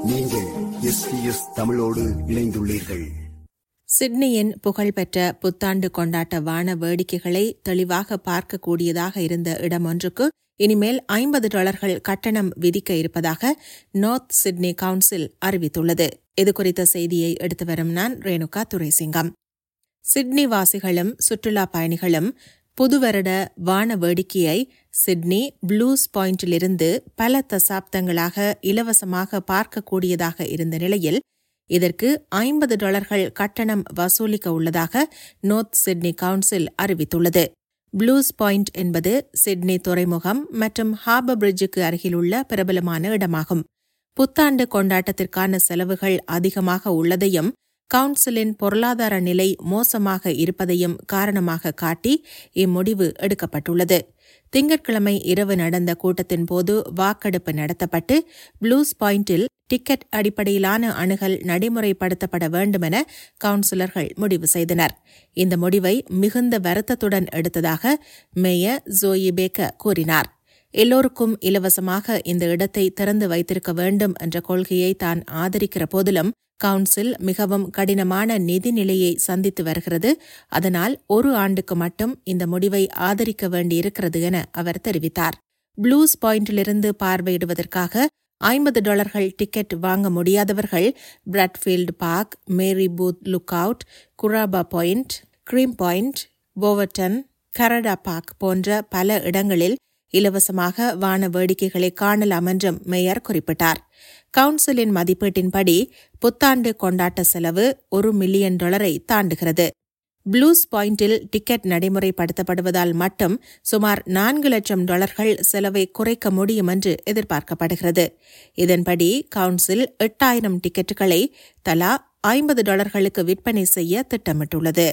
நீங்கள் எஸ்பிஎஸ் தமிழோடு இணைந்துள்ளீர்கள் சிட்னியின் புகழ்பெற்ற புத்தாண்டு கொண்டாட்ட வான வேடிக்கைகளை தெளிவாக பார்க்கக்கூடியதாக இருந்த இடம் ஒன்றுக்கு இனிமேல் ஐம்பது டாலர்கள் கட்டணம் விதிக்க இருப்பதாக நார்த் சிட்னி கவுன்சில் அறிவித்துள்ளது இதுகுறித்த செய்தியை எடுத்து வரும் நான் ரேணுகா துரைசிங்கம் சிட்னி வாசிகளும் சுற்றுலா பயணிகளும் புதுவருட வான வேடிக்கையை சிட்னி ப்ளூஸ் பாயிண்டிலிருந்து பல தசாப்தங்களாக இலவசமாக பார்க்கக்கூடியதாக இருந்த நிலையில் இதற்கு ஐம்பது டாலர்கள் கட்டணம் வசூலிக்க உள்ளதாக நோர்த் சிட்னி கவுன்சில் அறிவித்துள்ளது ப்ளூஸ் பாயிண்ட் என்பது சிட்னி துறைமுகம் மற்றும் ஹார்பர் பிரிட்ஜுக்கு அருகிலுள்ள பிரபலமான இடமாகும் புத்தாண்டு கொண்டாட்டத்திற்கான செலவுகள் அதிகமாக உள்ளதையும் கவுன்சிலின் பொருளாதார நிலை மோசமாக இருப்பதையும் காரணமாக காட்டி இம்முடிவு எடுக்கப்பட்டுள்ளது திங்கட்கிழமை இரவு நடந்த கூட்டத்தின் போது வாக்கெடுப்பு நடத்தப்பட்டு ப்ளூஸ் பாயிண்டில் டிக்கெட் அடிப்படையிலான அணுகல் நடைமுறைப்படுத்தப்பட வேண்டுமென கவுன்சிலர்கள் முடிவு செய்தனர் இந்த முடிவை மிகுந்த வருத்தத்துடன் எடுத்ததாக மேயர் ஜோயி பேக்க கூறினார் எல்லோருக்கும் இலவசமாக இந்த இடத்தை திறந்து வைத்திருக்க வேண்டும் என்ற கொள்கையை தான் ஆதரிக்கிற போதிலும் கவுன்சில் மிகவும் கடினமான நிதி நிலையை சந்தித்து வருகிறது அதனால் ஒரு ஆண்டுக்கு மட்டும் இந்த முடிவை ஆதரிக்க வேண்டியிருக்கிறது என அவர் தெரிவித்தார் ப்ளூஸ் பாயிண்டிலிருந்து பார்வையிடுவதற்காக ஐம்பது டாலர்கள் டிக்கெட் வாங்க முடியாதவர்கள் Bradfield Park Mary Booth Lookout Kurraba Point Cremorne Point போவர்டன் கரடா பார்க் போன்ற பல இடங்களில் இலவசமாக வான வேடிக்கைகளை காணலாம் என்றும் மேயர் குறிப்பிட்டார் கவுன்சிலின் மதிப்பீட்டின்படி புத்தாண்டு கொண்டாட்ட செலவு ஒரு மில்லியன் டாலரை தாண்டுகிறது ப்ளூஸ் பாயிண்டில் டிக்கெட் நடைமுறைப்படுத்தப்படுவதால் மட்டும் சுமார் நான்கு லட்சம் டாலர்கள் செலவை குறைக்க முடியும் என்று எதிர்பார்க்கப்படுகிறது இதன்படி கவுன்சில் எட்டாயிரம் டிக்கெட்டுகளை தலா ஐம்பது டாலர்களுக்கு விற்பனை செய்ய திட்டமிட்டுள்ளது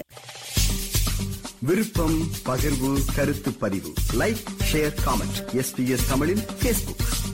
விருப்பம் பகிர்வு கருத்து பதிவு லைக் ஷேர் காமெண்ட் எஸ்பிஎஸ் தமிழின் பேஸ்புக்